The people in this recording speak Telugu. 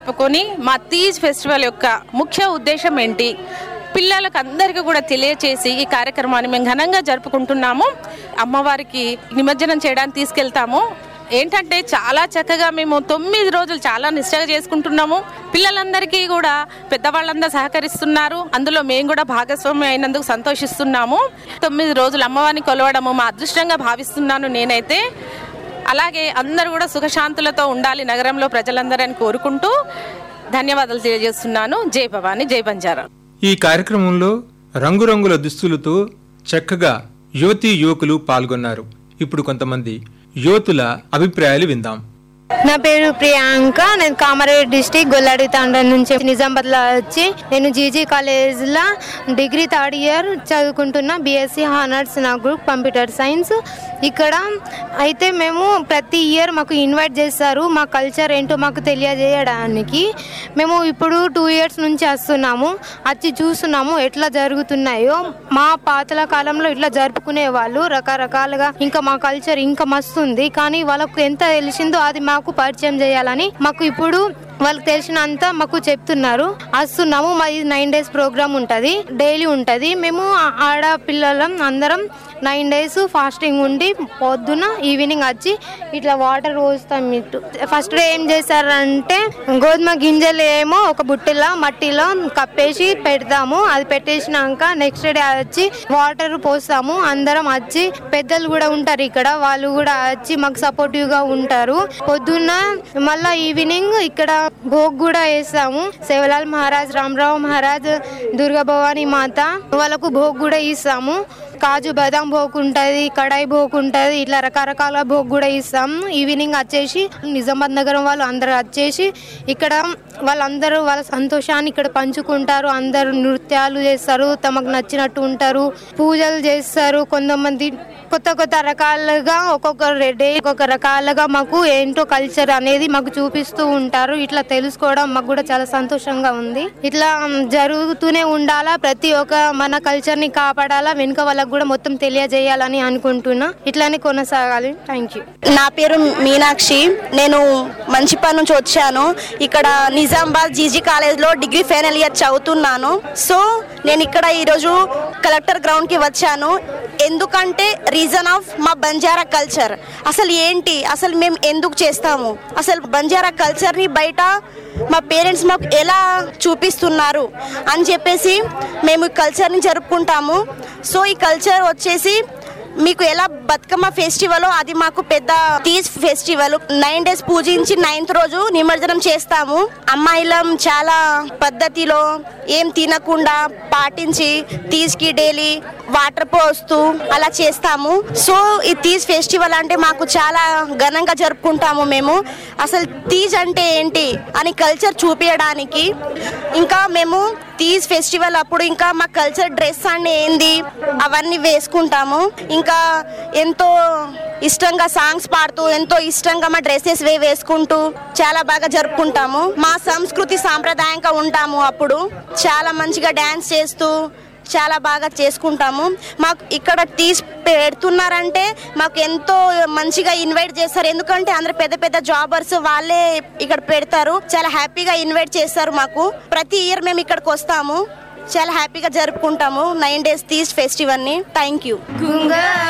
కొని మా తీజ్ ఫెస్టివల్ యొక్క ముఖ్య ఉద్దేశం ఏంటి పిల్లలకు అందరికీ కూడా తెలియచేసి ఈ కార్యక్రమాన్ని మేము ఘనంగా జరుపుకుంటున్నాము అమ్మవారికి నిమజ్జనం చేయడానికి తీసుకెళ్తాము ఏంటంటే చాలా చక్కగా మేము తొమ్మిది రోజులు చాలా నిష్టగా చేసుకుంటున్నాము పిల్లలందరికీ కూడా పెద్దవాళ్ళందరూ సహకరిస్తున్నారు అందులో మేము కూడా భాగస్వామి అయినందుకు సంతోషిస్తున్నాము తొమ్మిది రోజులు అమ్మవారిని కొలవడము మా అదృష్టంగా భావిస్తున్నాను నేనైతే అలాగే అందరూ కూడా సుఖశాంతులతో ఉండాలి నగరంలో ప్రజలందరని కోరుకుంటూ ధన్యవాదాలు తెలియజేస్తున్నాను జై భవాని జై బంజారా ఈ కార్యక్రమంలో రంగురంగుల దుస్తులతో చక్కగా యువతీ యువకులు పాల్గొన్నారు ఇప్పుడు కొంతమంది యువతుల అభిప్రాయాలు విందాం నా పేరు ప్రియాంక నేను కామారెడ్డి డిస్టిక్ గొల్లాడి తాండ నుంచి నిజామాబాద్ లో వచ్చి నేను జీజీ కాలేజ్ లో డిగ్రీ థర్డ్ ఇయర్ చదువుకుంటున్నా బీఎస్సీ హానర్స్ నా గ్రూప్ కంప్యూటర్ సైన్స్ ఇక్కడ అయితే మేము ప్రతి ఇయర్ మాకు ఇన్వైట్ చేస్తారు మా కల్చర్ ఏంటో మాకు తెలియజేయడానికి మేము ఇప్పుడు టూ ఇయర్స్ నుంచి వస్తున్నాము వచ్చి చూస్తున్నాము ఎట్లా జరుగుతున్నాయో మా పాతల కాలంలో ఇట్లా జరుపుకునే వాళ్ళు రకరకాలుగా ఇంకా మా కల్చర్ ఇంకా మస్తుంది కానీ వాళ్ళకు ఎంత తెలిసిందో అది మాకు పరిచయం చేయాలని మాకు ఇప్పుడు వాళ్ళకి తెలిసినంత మాకు చెప్తున్నారు వస్తున్నాము మాది నైన్ డేస్ ప్రోగ్రామ్ ఉంటుంది డైలీ ఉంటుంది మేము ఆ- ఆడపిల్లలం అందరం నైన్ డేస్ ఫాస్టింగ్ ఉండి పొద్దున ఈవినింగ్ వచ్చి ఇట్లా వాటర్ పోస్తాం ఇటు ఫస్ట్ డే ఏం చేశారంటే గోధుమ గింజలు ఏమో ఒక బుట్టలో మట్టిలో కప్పేసి పెడతాము అది పెట్టేసినాక నెక్స్ట్ డే వచ్చి వాటర్ పోస్తాము అందరం వచ్చి పెద్దలు కూడా ఉంటారు ఇక్కడ వాళ్ళు కూడా వచ్చి మాకు సపోర్టివ్ గా ఉంటారు పొద్దున్న మళ్ళా ఈవినింగ్ ఇక్కడ భోగ్ కూడా వేస్తాము సేవలాల్ మహారాజ్ రామరావు మహారాజ్ దుర్గా భవానీ మాత వాళ్ళకు భోగ్ కూడా ఇస్తాము కాజు బదాం భోగ్ ఉంటది కడాయి భోగ్ ఉంటది ఇట్లా రకరకాల భోగ్ కూడా ఇస్తాం ఈవినింగ్ వచ్చేసి నిజామాబాద్ నగరం వాళ్ళు అందరు వచ్చేసి ఇక్కడ వాళ్ళందరూ వాళ్ళ సంతోషాన్ని ఇక్కడ పంచుకుంటారు అందరూ నృత్యాలు చేస్తారు తమకు నచ్చినట్టు ఉంటారు పూజలు చేస్తారు కొంతమంది కొత్త కొత్త రకాలుగా ఒక్కొక్క డే ఒక్కొక్క రకాలుగా మాకు ఏంటో కల్చర్ అనేది మాకు చూపిస్తూ ఉంటారు ఇట్లా తెలుసుకోవడం మాకు కూడా చాలా సంతోషంగా ఉంది ఇట్లా జరుగుతూనే ఉండాలా ప్రతి ఒక్క మన కల్చర్ ని కాపాడాలా వెనుక వాళ్ళకు కూడా మొత్తం తెలియజేయాలని అనుకుంటున్నా ఇట్లానే కొనసాగాలి థ్యాంక్ యూ నా పేరు మీనాక్షి నేను మంచిపల్లి నుంచి వచ్చాను ఇక్కడ నిజామాబాద్ జీజీ కాలేజ్లో డిగ్రీ ఫైనల్ ఇయర్ చదువుతున్నాను సో నేను ఇక్కడ ఈరోజు కలెక్టర్ గ్రౌండ్కి వచ్చాను ఎందుకంటే రీజన్ ఆఫ్ మా బంజారా కల్చర్ అసలు ఏంటి అసలు మేము ఎందుకు చేస్తాము అసలు బంజారా కల్చర్ని బయట మా పేరెంట్స్ మాకు ఎలా చూపిస్తున్నారు అని చెప్పేసి మేము ఈ కల్చర్ని జరుపుకుంటాము సో ఈ కల్చర్ వచ్చేసి మీకు ఎలా బతుకమ్మ ఫెస్టివల్ అది మాకు పెద్ద తీజ్ ఫెస్టివల్ నైన్ డేస్ పూజించి నైన్త్ రోజు నిమజ్జనం చేస్తాము అమ్మాయిలం చాలా పద్ధతిలో ఏం తినకుండా పాటించి తీజ్కి డైలీ వాటర్ పోస్తూ అలా చేస్తాము సో ఈ తీజ్ ఫెస్టివల్ అంటే మాకు చాలా ఘనంగా జరుపుకుంటాము మేము అసలు తీజ్ అంటే ఏంటి అని కల్చర్ చూపించడానికి ఇంకా మేము తీజ్ ఫెస్టివల్ అప్పుడు ఇంకా మా కల్చర్ డ్రెస్ అంటే ఏంది అవన్నీ వేసుకుంటాము ఇంకా ఎంతో ఇష్టంగా సాంగ్స్ పాడుతూ ఎంతో ఇష్టంగా మా డ్రెస్సెస్ వే వేసుకుంటూ చాలా బాగా జరుపుకుంటాము మా సంస్కృతి సాంప్రదాయంగా ఉంటాము అప్పుడు చాలా మంచిగా డ్యాన్స్ చేస్తూ చాలా బాగా చేసుకుంటాము మాకు ఇక్కడ తీసి పెడుతున్నారంటే మాకు ఎంతో మంచిగా ఇన్వైట్ చేస్తారు ఎందుకంటే అందరు పెద్ద పెద్ద జాబర్స్ వాళ్ళే ఇక్కడ పెడతారు చాలా హ్యాపీగా ఇన్వైట్ చేస్తారు మాకు ప్రతి ఇయర్ మేము ఇక్కడికి వస్తాము చాలా హ్యాపీగా జరుపుకుంటాము నైన్ డేస్ తీస్ ఫెస్టివల్ని థ్యాంక్ యూ